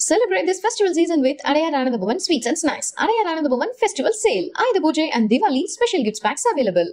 Celebrate this festival season with Adayar Anandabhavan Sweets and Snacks. Adayar Anandabhavan Festival Sale. Ayudha Puja and Diwali special gifts packs available.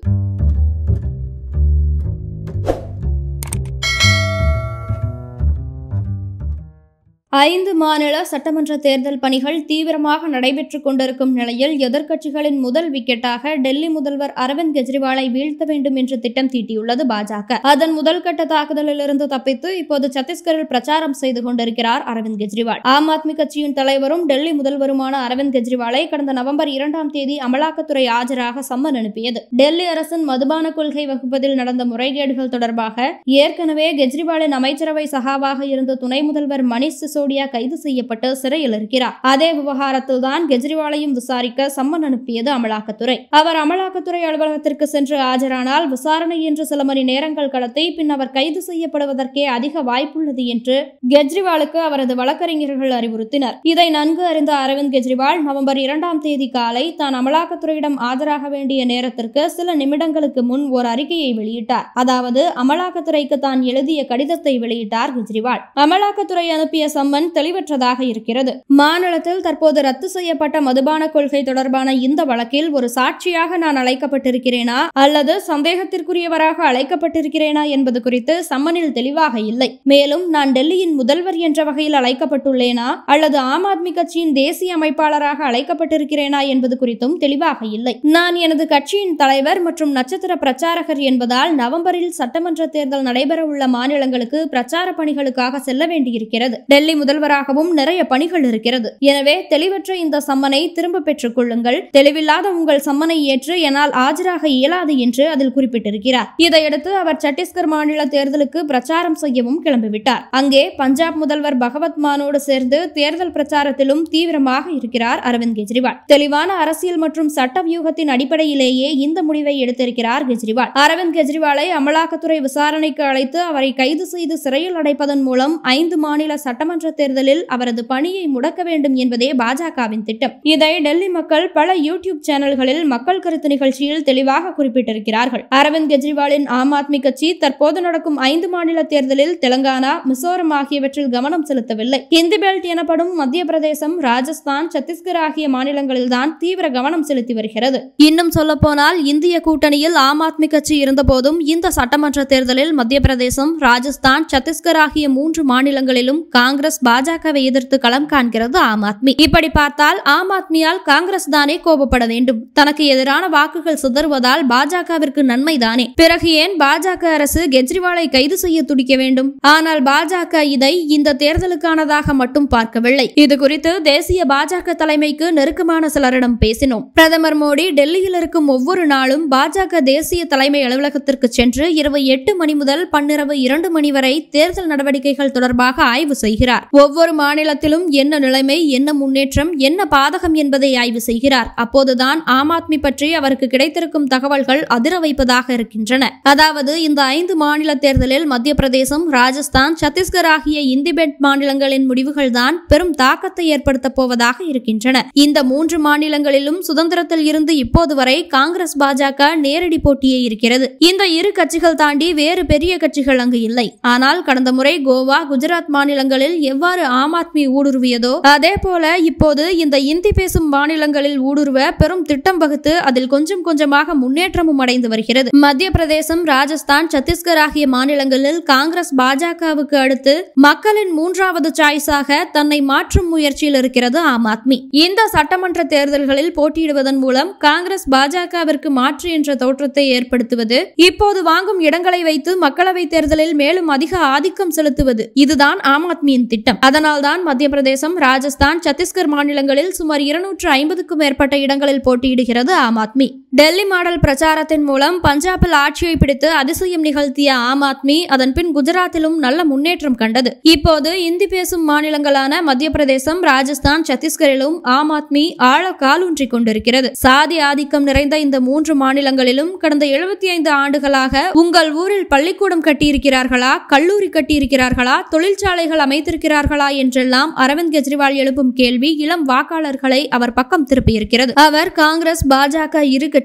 ஐந்து மாநில சட்டமன்ற தேர்தல் பணிகள் தீவிரமாக நடைபெற்றுக் கொண்டிருக்கும் நிலையில் எதிர்க்கட்சிகளின் முதல் விக்கெட்டாக டெல்லி முதல்வர் அரவிந்த் கெஜ்ரிவாலை வீழ்த்த வேண்டும் என்று திட்டம் தீட்டியுள்ளது பாஜக அதன் முதல் கட்ட தாக்குதலிலிருந்து தப்பித்து இப்போது சத்தீஸ்கரில் பிரச்சாரம் செய்து கொண்டிருக்கிறார் அரவிந்த் கெஜ்ரிவால் ஆம் ஆத்மி கட்சியின் தலைவரும் டெல்லி முதல்வருமான அரவிந்த் கெஜ்ரிவாலை கடந்த நவம்பர் இரண்டாம் தேதி அமலாக்கத்துறை ஆஜராக சம்மன் அனுப்பியது டெல்லி அரசின் மதுபான கொள்கை வகுப்பதில் நடந்த முறைகேடுகள் தொடர்பாக ஏற்கனவே கெஜ்ரிவாலின் அமைச்சரவை சகாவாக இருந்த துணை முதல்வர் மணிஷ் சிசோடியா கைது செய்யப்பட்டு சிறையில் இருக்கிறார் அதே விவகாரத்தில் தான் கெஜ்ரிவாலையும் விசாரிக்க சம்மன் அனுப்பியது அமலாக்கத்துறை அவர் அமலாக்கத்துறை அலுவலகத்திற்கு சென்று ஆஜரானால் விசாரணை என்று சில மணி நேரங்கள் கடத்தி பின் அவர் கைது செய்யப்படுவதற்கே அதிக வாய்ப்புள்ளது என்று கெஜ்ரிவாலுக்கு அவரது வழக்கறிஞர்கள் அறிவுறுத்தினர் இதை நன்கு அறிந்த அரவிந்த் கெஜ்ரிவால் நவம்பர் இரண்டாம் தேதி காலை தான் அமலாக்கத்துறையிடம் ஆஜராக வேண்டிய நேரத்திற்கு சில நிமிடங்களுக்கு முன் ஒரு அறிக்கையை வெளியிட்டார் அதாவது அமலாக்கத்துறைக்கு தான் எழுதிய கடிதத்தை வெளியிட்டார் கெஜ்ரிவால் அமலாக்கத்துறை அனுப்பிய சம்மன் தெளிவற்றதாக இருக்கிறது மாநிலத்தில் தற்போது ரத்து செய்யப்பட்ட மதுபான கொள்கை தொடர்பான இந்த வழக்கில் ஒரு சாட்சியாக நான் அழைக்கப்பட்டிருக்கிறேனா அல்லது சந்தேகத்திற்குரியவராக அழைக்கப்பட்டிருக்கிறேனா என்பது குறித்து சம்மனில் தெளிவாக இல்லை மேலும் நான் டெல்லியின் முதல்வர் என்ற வகையில் அழைக்கப்பட்டுள்ளேனா அல்லது ஆம் ஆத்மி கட்சியின் தேசிய அமைப்பாளராக அழைக்கப்பட்டிருக்கிறேனா என்பது குறித்தும் தெளிவாக இல்லை நான் எனது கட்சியின் தலைவர் மற்றும் நட்சத்திர பிரச்சாரகர் என்பதால் நவம்பரில் சட்டமன்ற தேர்தல் நடைபெற உள்ள மாநிலங்களுக்கு பிரச்சார பணிகளுக்காக செல்ல வேண்டியிருக்கிறது டெல்லி முதல்வராகவும் நிறைய பணிகள் இருக்கிறது எனவே தெளிவற்ற இந்த சம்மனை திரும்ப பெற்றுக் கொள்ளுங்கள் தெளிவில்லாத உங்கள் சம்மனை ஏற்று என்னால் ஆஜராக இயலாது என்று அதில் குறிப்பிட்டிருக்கிறார் இதையடுத்து அவர் சத்தீஸ்கர் மாநில தேர்தலுக்கு பிரச்சாரம் செய்யவும் கிளம்பிவிட்டார் அங்கே பஞ்சாப் முதல்வர் பகவத் மானோடு சேர்ந்து தேர்தல் பிரச்சாரத்திலும் தீவிரமாக இருக்கிறார் அரவிந்த் கெஜ்ரிவால் தெளிவான அரசியல் மற்றும் சட்ட வியூகத்தின் அடிப்படையிலேயே இந்த முடிவை எடுத்திருக்கிறார் கெஜ்ரிவால் அரவிந்த் கெஜ்ரிவாலை அமலாக்கத்துறை விசாரணைக்கு அழைத்து அவரை கைது செய்து சிறையில் அடைப்பதன் மூலம் ஐந்து மாநில சட்டமன்ற தேர்தலில் அவரது பணியை முடக்க வேண்டும் என்பதே பாஜகவின் திட்டம் இதை டெல்லி மக்கள் பல யூடியூப் சேனல்களில் மக்கள் கருத்து நிகழ்ச்சியில் தெளிவாக குறிப்பிட்டிருக்கிறார்கள் அரவிந்த் கெஜ்ரிவாலின் ஆம் ஆத்மி கட்சி தற்போது நடக்கும் ஐந்து மாநில தேர்தலில் தெலங்கானா மிசோரம் ஆகியவற்றில் கவனம் செலுத்தவில்லை ஹிந்தி பெல்ட் எனப்படும் மத்திய பிரதேசம் ராஜஸ்தான் சத்தீஸ்கர் ஆகிய மாநிலங்களில்தான் தீவிர கவனம் செலுத்தி வருகிறது இன்னும் சொல்ல போனால் இந்திய கூட்டணியில் ஆம் ஆத்மி கட்சி இருந்தபோதும் இந்த சட்டமன்ற தேர்தலில் மத்திய பிரதேசம் ராஜஸ்தான் சத்தீஸ்கர் ஆகிய மூன்று மாநிலங்களிலும் காங்கிரஸ் பாஜகவை எதிர்த்து களம் காண்கிறது ஆம் ஆத்மி இப்படி பார்த்தால் ஆம் ஆத்மியால் காங்கிரஸ் தானே கோபப்பட வேண்டும் தனக்கு எதிரான வாக்குகள் சிதறுவதால் பாஜகவிற்கு நன்மைதானே பிறகு ஏன் பாஜக அரசு கெஜ்ரிவாலை கைது செய்ய துடிக்க வேண்டும் ஆனால் பாஜக இதை இந்த தேர்தலுக்கானதாக மட்டும் பார்க்கவில்லை இது குறித்து தேசிய பாஜக தலைமைக்கு நெருக்கமான சிலரிடம் பேசினோம் பிரதமர் மோடி டெல்லியில் இருக்கும் ஒவ்வொரு நாளும் பாஜக தேசிய தலைமை அலுவலகத்திற்கு சென்று இரவு எட்டு மணி முதல் பன்னிரவு இரண்டு மணி வரை தேர்தல் நடவடிக்கைகள் தொடர்பாக ஆய்வு செய்கிறார் ஒவ்வொரு மாநிலத்திலும் என்ன நிலைமை என்ன முன்னேற்றம் என்ன பாதகம் என்பதை ஆய்வு செய்கிறார் அப்போதுதான் ஆம் ஆத்மி பற்றி அவருக்கு கிடைத்திருக்கும் தகவல்கள் அதிர வைப்பதாக இருக்கின்றன அதாவது இந்த ஐந்து மாநில தேர்தலில் மத்திய பிரதேசம் ராஜஸ்தான் சத்தீஸ்கர் ஆகிய இந்தி பெல்ட் மாநிலங்களின் முடிவுகள் தான் பெரும் தாக்கத்தை ஏற்படுத்தப் போவதாக இருக்கின்றன இந்த மூன்று மாநிலங்களிலும் சுதந்திரத்தில் இருந்து இப்போது வரை காங்கிரஸ் பாஜக நேரடி போட்டியே இருக்கிறது இந்த இரு கட்சிகள் தாண்டி வேறு பெரிய கட்சிகள் அங்கு இல்லை ஆனால் கடந்த முறை கோவா குஜராத் மாநிலங்களில் எவ்வாறு ஆம் ஆத்மி ஊடுருவியதோ அதே போல இப்போது இந்த இந்தி பேசும் மாநிலங்களில் ஊடுருவ பெரும் திட்டம் வகுத்து அதில் கொஞ்சம் கொஞ்சமாக முன்னேற்றமும் அடைந்து வருகிறது மத்திய பிரதேசம் ராஜஸ்தான் சத்தீஸ்கர் ஆகிய மாநிலங்களில் காங்கிரஸ் பாஜகவுக்கு அடுத்து மக்களின் மூன்றாவது சாய்ஸாக தன்னை மாற்றும் முயற்சியில் இருக்கிறது ஆம் ஆத்மி இந்த சட்டமன்ற தேர்தல்களில் போட்டியிடுவதன் மூலம் காங்கிரஸ் பாஜகவிற்கு மாற்று என்ற தோற்றத்தை ஏற்படுத்துவது இப்போது வாங்கும் இடங்களை வைத்து மக்களவை தேர்தலில் மேலும் அதிக ஆதிக்கம் செலுத்துவது இதுதான் ஆம் ஆத்மியின் திட்டம் அதனால்தான் மத்திய பிரதேசம் ராஜஸ்தான் சத்தீஸ்கர் மாநிலங்களில் சுமார் இருநூற்று ஐம்பதுக்கும் மேற்பட்ட இடங்களில் போட்டியிடுகிறது ஆம் ஆத்மி டெல்லி மாடல் பிரச்சாரத்தின் மூலம் பஞ்சாபில் ஆட்சியை பிடித்து அதிசயம் நிகழ்த்திய ஆம் ஆத்மி அதன் பின் குஜராத்திலும் நல்ல முன்னேற்றம் கண்டது இப்போது இந்தி பேசும் மாநிலங்களான மத்திய பிரதேசம் ராஜஸ்தான் சத்தீஸ்கரிலும் ஆம் ஆத்மி ஆழ காலூன்றிக் கொண்டிருக்கிறது சாதி ஆதிக்கம் நிறைந்த இந்த மூன்று மாநிலங்களிலும் கடந்த எழுபத்தி ஐந்து ஆண்டுகளாக உங்கள் ஊரில் பள்ளிக்கூடம் கட்டியிருக்கிறார்களா கல்லூரி கட்டியிருக்கிறார்களா தொழிற்சாலைகள் அமைத்திருக்கிறார்களா என்றெல்லாம் அரவிந்த் கெஜ்ரிவால் எழுப்பும் கேள்வி இளம் வாக்காளர்களை அவர் பக்கம் திருப்பியிருக்கிறது அவர் காங்கிரஸ் பாஜக இரு கட்சி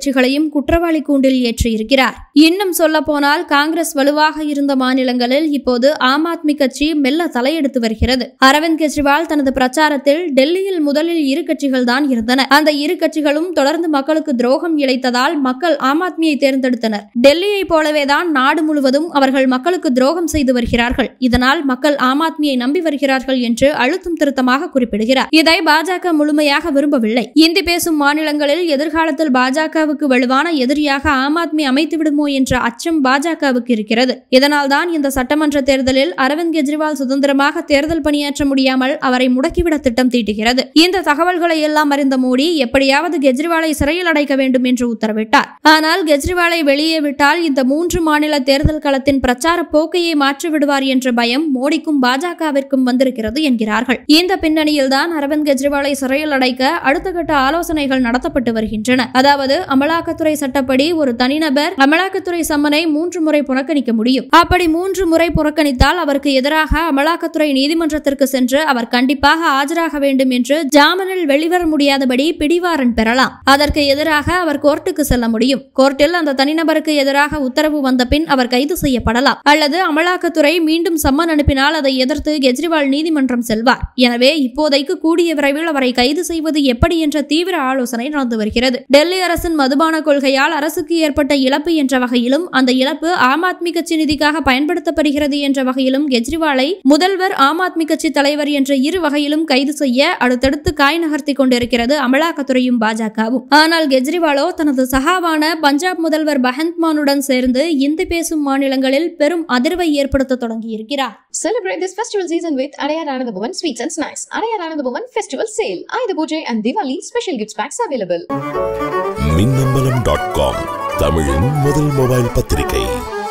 கட்சிகளையும் குற்றவாளி கூண்டில் ஏற்றியிருக்கிறார் இன்னும் சொல்ல போனால் காங்கிரஸ் வலுவாக இருந்த மாநிலங்களில் இப்போது ஆம் ஆத்மி கட்சி மெல்ல தலையெடுத்து வருகிறது அரவிந்த் கெஜ்ரிவால் தனது பிரச்சாரத்தில் டெல்லியில் முதலில் இரு கட்சிகள் தான் இருந்தன அந்த இரு கட்சிகளும் தொடர்ந்து மக்களுக்கு துரோகம் இழைத்ததால் மக்கள் ஆம் ஆத்மியை தேர்ந்தெடுத்தனர் டெல்லியை போலவேதான் நாடு முழுவதும் அவர்கள் மக்களுக்கு துரோகம் செய்து வருகிறார்கள் இதனால் மக்கள் ஆம் ஆத்மியை நம்பி வருகிறார்கள் என்று அழுத்தம் திருத்தமாக குறிப்பிடுகிறார் இதை பாஜக முழுமையாக விரும்பவில்லை இந்தி பேசும் மாநிலங்களில் எதிர்காலத்தில் பாஜகவுக்கு வலுவான எதிரியாக ஆம் ஆத்மி அமைத்து விடுமோ என்ற அச்சம் பாஜகவுக்கு இருக்கிறது இதனால்தான் இந்த சட்டமன்ற தேர்தலில் அரவிந்த் கெஜ்ரிவால் சுதந்திரமாக தேர்தல் பணியாற்ற முடியாமல் அவரை முடக்கிவிட திட்டம் தீட்டுகிறது இந்த தகவல்களை எல்லாம் அறிந்த மோடி எப்படியாவது கெஜ்ரிவாலை சிறையில் அடைக்க வேண்டும் என்று உத்தரவிட்டார் ஆனால் கெஜ்ரிவாலை வெளியே விட்டால் இந்த மூன்று மாநில தேர்தல் களத்தின் பிரச்சார போக்கையை மாற்றி விடுவார் என்ற பயம் மோடிக்கும் பாஜகவிற்கும் வந்திருக்கிறது என்கிறார்கள் இந்த பின்னணியில்தான் அரவிந்த் கெஜ்ரிவாலை சிறையில் அடைக்க அடுத்த கட்ட ஆலோசனைகள் நடத்தப்பட்டு வருகின்றன அதாவது அமலாக்கத்துறை சட்டப்படி ஒரு தனிநபர் அமலாக்கத்துறை சம்மனை மூன்று முறை புறக்கணிக்க முடியும் அப்படி மூன்று முறை புறக்கணித்தால் அவருக்கு எதிராக அமலாக்கத்துறை நீதிமன்றத்திற்கு சென்று அவர் கண்டிப்பாக ஆஜராக வேண்டும் என்று ஜாமீனில் வெளிவர முடியாதபடி பிடிவாரன் பெறலாம் அதற்கு எதிராக அவர் கோர்ட்டுக்கு செல்ல முடியும் கோர்ட்டில் அந்த தனிநபருக்கு எதிராக உத்தரவு வந்த பின் அவர் கைது செய்யப்படலாம் அல்லது அமலாக்கத்துறை மீண்டும் சம்மன் அனுப்பினால் அதை எதிர்த்து கெஜ்ரிவால் நீதிமன்றம் செல்வார் எனவே இப்போதைக்கு கூடிய விரைவில் அவரை கைது செய்வது எப்படி என்ற தீவிர ஆலோசனை நடந்து வருகிறது டெல்லி அரசின் மதுபான கொள்கையால் அரசுக்கு ஏற்பட்ட இழப்பு என்ற வகையிலும் அந்த இழப்பு ஆம் ஆத்மி கட்சி நிதிக்காக பயன்படுத்தப்படுகிறது என்ற வகையிலும் கெஜ்ரிவாலை முதல்வர் ஆம் ஆத்மி கட்சி தலைவர் என்ற இரு வகையிலும் கைது செய்ய அடுத்தடுத்து காய் நகர்த்தி கொண்டிருக்கிறது அமலாக்கத்துறையும் பாஜகவும் ஆனால் கெஜ்ரிவாலோ தனது சகாவான பஞ்சாப் முதல்வர் பகந்த் மானுடன் சேர்ந்து இந்தி பேசும் மாநிலங்களில் பெரும் அதிர்வை ஏற்படுத்த தொடங்கியிருக்கிறார் Celebrate this festival season with Adayar Anand Bhavan Sweets and Snacks. Adayar Anand Bhavan Festival Sale. Ayudha Puja and Diwali special gifts packs available. Minnambalam dot com தமிழின் முதல் மொபைல் பத்திரிகை